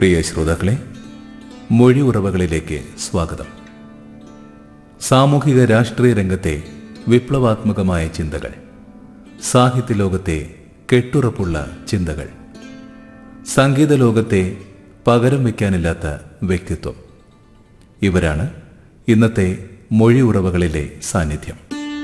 പ്രിയ ശ്രോതാക്കളെ മൊഴി ഉറവകളിലേക്ക് സ്വാഗതം സാമൂഹിക രാഷ്ട്രീയ രംഗത്തെ വിപ്ലവാത്മകമായ ചിന്തകൾ സാഹിത്യ ലോകത്തെ കെട്ടുറപ്പുള്ള ചിന്തകൾ സംഗീത ലോകത്തെ പകരം വയ്ക്കാനില്ലാത്ത വ്യക്തിത്വം ഇവരാണ് ഇന്നത്തെ മൊഴി ഉറവകളിലെ സാന്നിധ്യം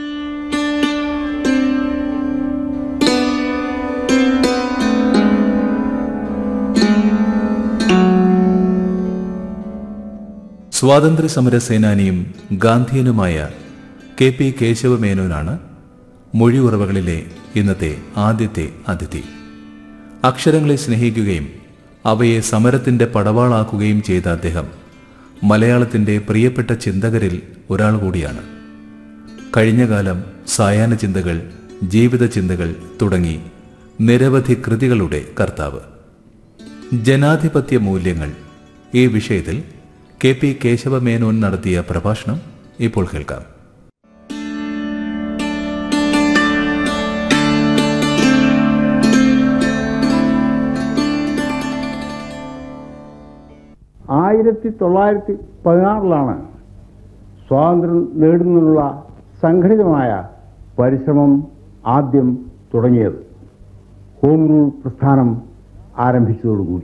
സ്വാതന്ത്ര്യ സമര സേനാനിയും ഗാന്ധിയനുമായ കെ പി കേശവമേനോനാണ് മൊഴി ഉറവകളിലെ ഇന്നത്തെ ആദ്യത്തെ അതിഥി അക്ഷരങ്ങളെ സ്നേഹിക്കുകയും അവയെ സമരത്തിന്റെ പടവാളാക്കുകയും ചെയ്ത അദ്ദേഹം മലയാളത്തിന്റെ പ്രിയപ്പെട്ട ചിന്തകരിൽ ഒരാൾ കൂടിയാണ് കഴിഞ്ഞകാലം സായാഹ്ന ചിന്തകൾ ജീവിത ചിന്തകൾ തുടങ്ങി നിരവധി കൃതികളുടെ കർത്താവ് ജനാധിപത്യ മൂല്യങ്ങൾ ഈ വിഷയത്തിൽ കെ പി കേശവമേനോൻ നടത്തിയ പ്രഭാഷണം ഇപ്പോൾ കേൾക്കാം ആയിരത്തി തൊള്ളായിരത്തി പതിനാറിലാണ് സ്വാതന്ത്ര്യം നേടുന്നതിനുള്ള സംഘടിതമായ പരിശ്രമം ആദ്യം തുടങ്ങിയത് ഹോം റൂൾ പ്രസ്ഥാനം ആരംഭിച്ചതോടുകൂടി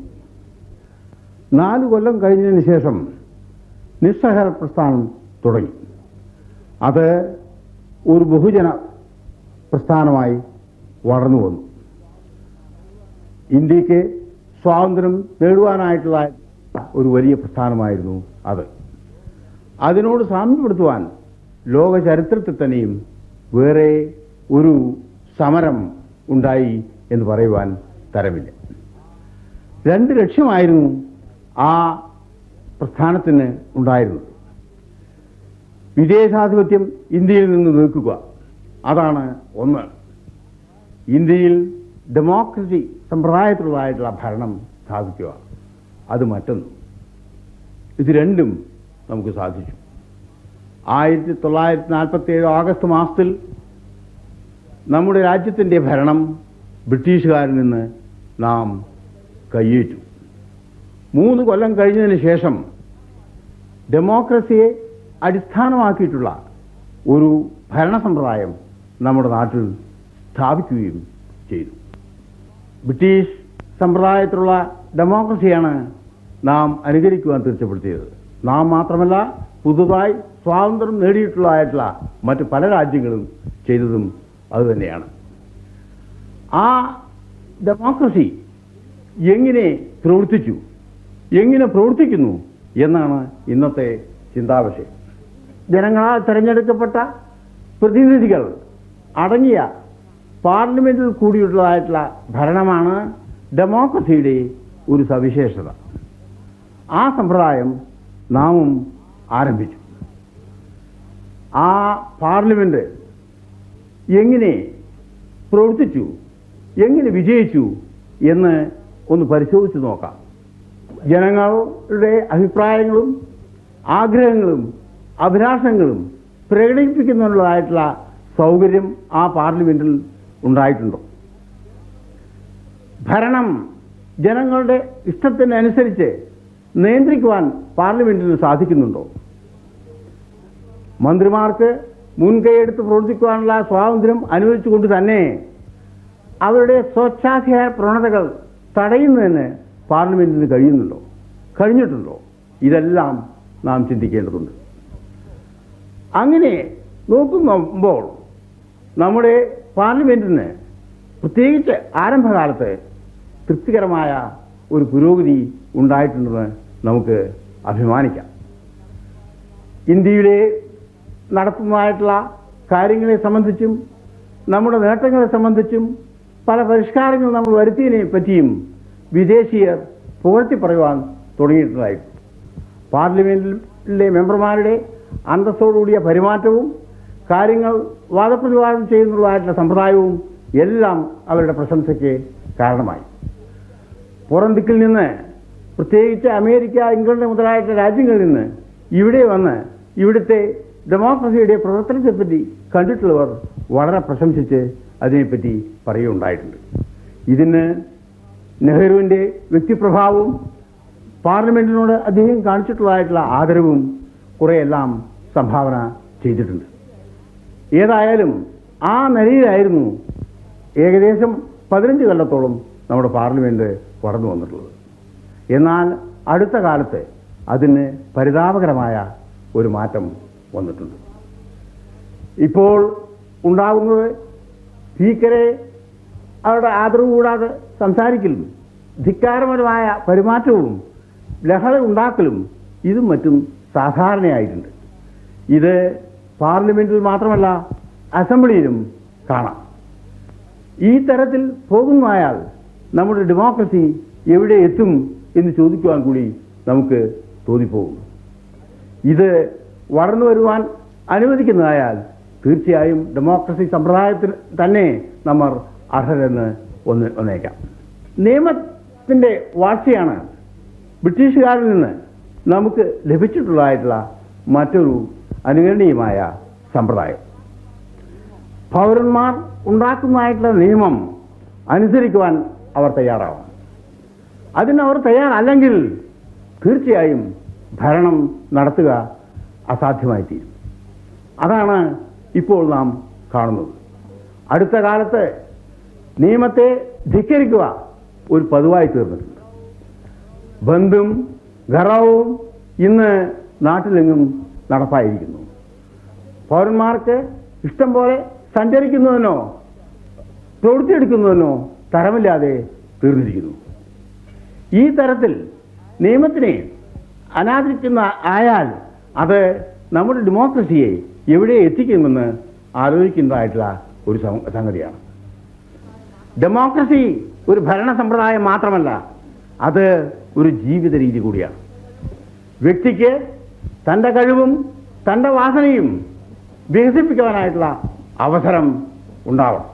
നാല് കൊല്ലം കഴിഞ്ഞതിന് ശേഷം നിസ്സഹര പ്രസ്ഥാനം തുടങ്ങി അത് ഒരു ബഹുജന പ്രസ്ഥാനമായി വളർന്നു വന്നു ഇന്ത്യക്ക് സ്വാതന്ത്ര്യം നേടുവാനായിട്ടുള്ള ഒരു വലിയ പ്രസ്ഥാനമായിരുന്നു അത് അതിനോട് സാമ്യപ്പെടുത്തുവാൻ ലോക ചരിത്രത്തിൽ തന്നെയും വേറെ ഒരു സമരം ഉണ്ടായി എന്ന് പറയുവാൻ തരമില്ല രണ്ട് ലക്ഷ്യമായിരുന്നു ആ പ്രസ്ഥാനത്തിന് ഉണ്ടായിരുന്നത് വിദേശാധിപത്യം ഇന്ത്യയിൽ നിന്ന് നീക്കുക അതാണ് ഒന്ന് ഇന്ത്യയിൽ ഡെമോക്രസി സമ്പ്രദായത്തിലുള്ളതായിട്ടുള്ള ഭരണം സ്ഥാപിക്കുക അത് മറ്റൊന്ന് ഇത് രണ്ടും നമുക്ക് സാധിച്ചു ആയിരത്തി തൊള്ളായിരത്തി നാൽപ്പത്തി ഏഴ് ആഗസ്റ്റ് മാസത്തിൽ നമ്മുടെ രാജ്യത്തിൻ്റെ ഭരണം ബ്രിട്ടീഷുകാരിൽ നിന്ന് നാം കയ്യേറ്റു മൂന്ന് കൊല്ലം കഴിഞ്ഞതിന് ശേഷം ഡെമോക്രസിയെ അടിസ്ഥാനമാക്കിയിട്ടുള്ള ഒരു ഭരണ സമ്പ്രദായം നമ്മുടെ നാട്ടിൽ സ്ഥാപിക്കുകയും ചെയ്തു ബ്രിട്ടീഷ് സമ്പ്രദായത്തിലുള്ള ഡെമോക്രസിയാണ് നാം അനുകരിക്കുവാൻ തീർച്ചപ്പെടുത്തിയത് നാം മാത്രമല്ല പുതുതായി സ്വാതന്ത്ര്യം നേടിയിട്ടുള്ളതായിട്ടുള്ള മറ്റ് പല രാജ്യങ്ങളും ചെയ്തതും അതുതന്നെയാണ് ആ ഡെമോക്രസി എങ്ങനെ പ്രവർത്തിച്ചു എങ്ങനെ പ്രവർത്തിക്കുന്നു എന്നാണ് ഇന്നത്തെ ചിന്താവിഷയം ജനങ്ങളാൽ തിരഞ്ഞെടുക്കപ്പെട്ട പ്രതിനിധികൾ അടങ്ങിയ പാർലമെന്റിൽ കൂടിയിട്ടുള്ളതായിട്ടുള്ള ഭരണമാണ് ഡെമോക്രസിയുടെ ഒരു സവിശേഷത ആ സമ്പ്രദായം നാമും ആരംഭിച്ചു ആ പാർലമെന്റ് എങ്ങനെ പ്രവർത്തിച്ചു എങ്ങനെ വിജയിച്ചു എന്ന് ഒന്ന് പരിശോധിച്ച് നോക്കാം ജനങ്ങളുടെ അഭിപ്രായങ്ങളും ആഗ്രഹങ്ങളും അഭിലാഷങ്ങളും പ്രകടിപ്പിക്കുന്നതിനുള്ളതായിട്ടുള്ള സൗകര്യം ആ പാർലമെന്റിൽ ഉണ്ടായിട്ടുണ്ടോ ഭരണം ജനങ്ങളുടെ ഇഷ്ടത്തിനനുസരിച്ച് നിയന്ത്രിക്കുവാൻ പാർലമെന്റിന് സാധിക്കുന്നുണ്ടോ മന്ത്രിമാർക്ക് മുൻകൈയെടുത്ത് പ്രവർത്തിക്കുവാനുള്ള സ്വാതന്ത്ര്യം അനുവദിച്ചുകൊണ്ട് തന്നെ അവരുടെ സ്വച്ഛാധികാര പ്രവണതകൾ തടയുന്നതിന് പാർലമെന്റിന് കഴിയുന്നുണ്ടോ കഴിഞ്ഞിട്ടുണ്ടോ ഇതെല്ലാം നാം ചിന്തിക്കേണ്ടതുണ്ട് അങ്ങനെ നോക്കുമ്പോൾ നമ്മുടെ പാർലമെന്റിന് പ്രത്യേകിച്ച് ആരംഭകാലത്ത് തൃപ്തികരമായ ഒരു പുരോഗതി ഉണ്ടായിട്ടുണ്ടെന്ന് നമുക്ക് അഭിമാനിക്കാം ഇന്ത്യയിലെ നടത്തുന്നതായിട്ടുള്ള കാര്യങ്ങളെ സംബന്ധിച്ചും നമ്മുടെ നേട്ടങ്ങളെ സംബന്ധിച്ചും പല പരിഷ്കാരങ്ങൾ നമ്മൾ വരുത്തിയതിനെ പറ്റിയും വിദേശീയർ പുകഴ്ത്തി പറയുവാൻ തുടങ്ങിയിട്ടുണ്ടായിരുന്നു പാർലമെന്റിലെ മെമ്പർമാരുടെ അന്തസ്സോടുകൂടിയ പെരുമാറ്റവും കാര്യങ്ങൾ വാദപ്രതിവാദം ചെയ്യുന്നതായിട്ടുള്ള സമ്പ്രദായവും എല്ലാം അവരുടെ പ്രശംസയ്ക്ക് കാരണമായി പുറം ദിക്കിൽ നിന്ന് പ്രത്യേകിച്ച് അമേരിക്ക ഇംഗ്ലണ്ട് മുതലായിട്ടുള്ള രാജ്യങ്ങളിൽ നിന്ന് ഇവിടെ വന്ന് ഇവിടുത്തെ ഡെമോക്രസിയുടെ പ്രവർത്തനത്തെപ്പറ്റി കണ്ടിട്ടുള്ളവർ വളരെ പ്രശംസിച്ച് അതിനെപ്പറ്റി പറയുകയുണ്ടായിട്ടുണ്ട് ഇതിന് നെഹ്റുവിൻ്റെ വ്യക്തിപ്രഭാവവും പാർലമെന്റിനോട് അദ്ദേഹം കാണിച്ചിട്ടുള്ളതായിട്ടുള്ള ആദരവും കുറെയെല്ലാം സംഭാവന ചെയ്തിട്ടുണ്ട് ഏതായാലും ആ നിലയിലായിരുന്നു ഏകദേശം പതിനഞ്ച് കൊല്ലത്തോളം നമ്മുടെ പാർലമെന്റ് വളർന്നു വന്നിട്ടുള്ളത് എന്നാൽ അടുത്ത കാലത്ത് അതിന് പരിതാപകരമായ ഒരു മാറ്റം വന്നിട്ടുണ്ട് ഇപ്പോൾ ഉണ്ടാകുന്നത് സ്പീക്കറെ അവരുടെ ആദരവ് കൂടാതെ സംസാരിക്കലും ധിക്കാരപരമായ പെരുമാറ്റവും ലഹള ഉണ്ടാക്കലും ഇതും മറ്റും സാധാരണയായിട്ടുണ്ട് ഇത് പാർലമെന്റിൽ മാത്രമല്ല അസംബ്ലിയിലും കാണാം ഈ തരത്തിൽ പോകുന്നതായാൽ നമ്മുടെ ഡെമോക്രസി എവിടെ എത്തും എന്ന് ചോദിക്കുവാൻ കൂടി നമുക്ക് തോന്നിപ്പോകും ഇത് വളർന്നു വരുവാൻ അനുവദിക്കുന്നതായാൽ തീർച്ചയായും ഡെമോക്രസി സമ്പ്രദായത്തിന് തന്നെ നമ്മൾ അർഹരെന്ന് ഒന്ന് വന്നേക്കാം നിയമത്തിൻ്റെ വാഴ്ചയാണ് ബ്രിട്ടീഷുകാരിൽ നിന്ന് നമുക്ക് ലഭിച്ചിട്ടുള്ളതായിട്ടുള്ള മറ്റൊരു അനുകരണീയമായ സമ്പ്രദായം പൗരന്മാർ ഉണ്ടാക്കുന്നതായിട്ടുള്ള നിയമം അനുസരിക്കുവാൻ അവർ തയ്യാറാവണം അതിന് അവർ തയ്യാറല്ലെങ്കിൽ തീർച്ചയായും ഭരണം നടത്തുക അസാധ്യമായി തീരും അതാണ് ഇപ്പോൾ നാം കാണുന്നത് അടുത്ത കാലത്ത് നിയമത്തെ ധിക്കരിക്കുക ഒരു പതിവായി തീർന്നിട്ടുണ്ട് ബന്ധും ഘറവും ഇന്ന് നാട്ടിലെങ്ങും നടപ്പായിരിക്കുന്നു പൗരന്മാർക്ക് ഇഷ്ടം പോലെ സഞ്ചരിക്കുന്നതിനോ പ്രവൃത്തിയെടുക്കുന്നതിനോ തരമില്ലാതെ തീർന്നിരിക്കുന്നു ഈ തരത്തിൽ നിയമത്തിനെ അനാദരിക്കുന്ന ആയാൽ അത് നമ്മുടെ ഡെമോക്രസിയെ എവിടെ എത്തിക്കുമെന്ന് ആലോചിക്കുന്നതായിട്ടുള്ള ഒരു സം- സംഗതിയാണ് ഡെമോക്രസി ഒരു ഭരണ സമ്പ്രദായം മാത്രമല്ല അത് ഒരു ജീവിത രീതി കൂടിയാണ് വ്യക്തിക്ക് തൻ്റെ കഴിവും തൻ്റെ വാസനയും വികസിപ്പിക്കുവാനായിട്ടുള്ള അവസരം ഉണ്ടാവണം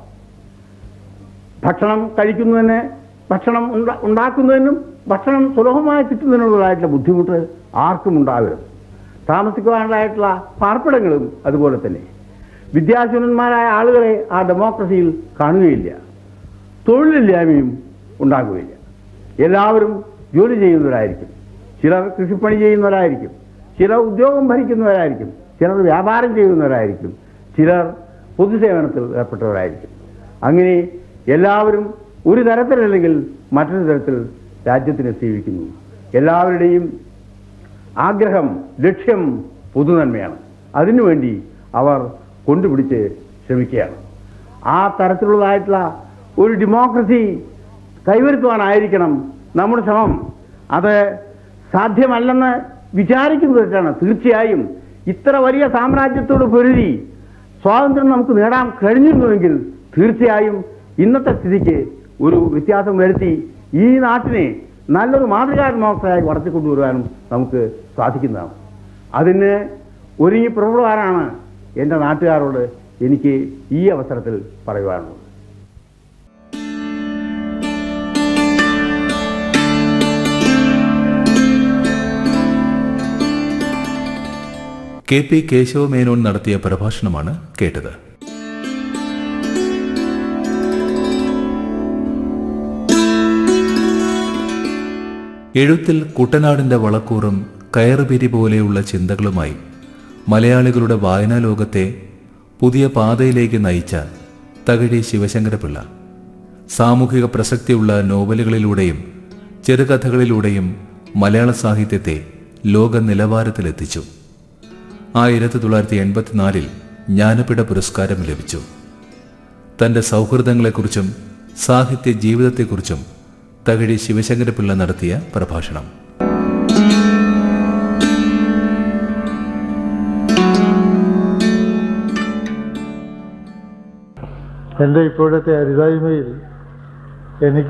ഭക്ഷണം കഴിക്കുന്നതിന് ഭക്ഷണം ഉണ്ട- ഉണ്ടാക്കുന്നതിനും ഭക്ഷണം സുലഭമായി കിട്ടുന്നതിനുള്ളതായിട്ടുള്ള ബുദ്ധിമുട്ട് ആർക്കും ഉണ്ടാകരുത് താമസിക്കുവാനായിട്ടുള്ള പാർപ്പിടങ്ങളും അതുപോലെ തന്നെ വിദ്യാശൂന്യന്മാരായ ആളുകളെ ആ ഡെമോക്രസിയിൽ കാണുകയില്ല തൊഴിലില്ലായ്മയും ഉണ്ടാകുകയില്ല എല്ലാവരും ജോലി ചെയ്യുന്നവരായിരിക്കും ചിലർ കൃഷിപ്പണി ചെയ്യുന്നവരായിരിക്കും ചിലർ ഉദ്യോഗം ഭരിക്കുന്നവരായിരിക്കും ചിലർ വ്യാപാരം ചെയ്യുന്നവരായിരിക്കും ചിലർ പൊതുസേവനത്തിൽ ഏർപ്പെട്ടവരായിരിക്കും അങ്ങനെ എല്ലാവരും ഒരു തരത്തിലല്ലെങ്കിൽ മറ്റൊരു തരത്തിൽ രാജ്യത്തിനെ സേവിക്കുന്നു എല്ലാവരുടെയും ആഗ്രഹം ലക്ഷ്യം പൊതുനന്മയാണ് അതിനുവേണ്ടി അവർ കൊണ്ടുപിടിച്ച് ശ്രമിക്കുകയാണ് ആ തരത്തിലുള്ളതായിട്ടുള്ള ഒരു ഡെമോക്രസി കൈവരുത്തുവാനായിരിക്കണം നമ്മുടെ ശ്രമം അത് സാധ്യമല്ലെന്ന് വിചാരിക്കുന്നത് തെറ്റാണ് തീർച്ചയായും ഇത്ര വലിയ സാമ്രാജ്യത്തോട് പൊരുതി സ്വാതന്ത്ര്യം നമുക്ക് നേടാൻ കഴിഞ്ഞിരുന്നുവെങ്കിൽ തീർച്ചയായും ഇന്നത്തെ സ്ഥിതിക്ക് ഒരു വ്യത്യാസം വരുത്തി ഈ നാട്ടിനെ നല്ലൊരു മാതൃകാ ഡെമോക്രസിയായി വളർത്തിക്കൊണ്ടുവരുവാനും നമുക്ക് സാധിക്കുന്നതാണ് അതിന് ഒരുങ്ങി പുറപ്പെടുവാനാണ് എൻ്റെ നാട്ടുകാരോട് എനിക്ക് ഈ അവസരത്തിൽ പറയുവാനുള്ളത് കെ പി കേശവമേനോൻ നടത്തിയ പ്രഭാഷണമാണ് കേട്ടത് എഴുത്തിൽ കുട്ടനാടിന്റെ വളക്കൂറും കയറുപിരി പോലെയുള്ള ചിന്തകളുമായി മലയാളികളുടെ വായനാ ലോകത്തെ പുതിയ പാതയിലേക്ക് നയിച്ച തകഴി ശിവശങ്കരപിള്ള സാമൂഹിക പ്രസക്തിയുള്ള നോവലുകളിലൂടെയും ചെറുകഥകളിലൂടെയും മലയാള സാഹിത്യത്തെ ലോക നിലവാരത്തിലെത്തിച്ചു ആയിരത്തി തൊള്ളായിരത്തി എൺപത്തിനാലിൽ ജ്ഞാനപീഠ പുരസ്കാരം ലഭിച്ചു തന്റെ സൗഹൃദങ്ങളെക്കുറിച്ചും സാഹിത്യ ജീവിതത്തെക്കുറിച്ചും തകഴി ശിവശങ്കരപിള്ള നടത്തിയ പ്രഭാഷണം എൻ്റെ ഇപ്പോഴത്തെ അരുതായ്മയിൽ എനിക്ക്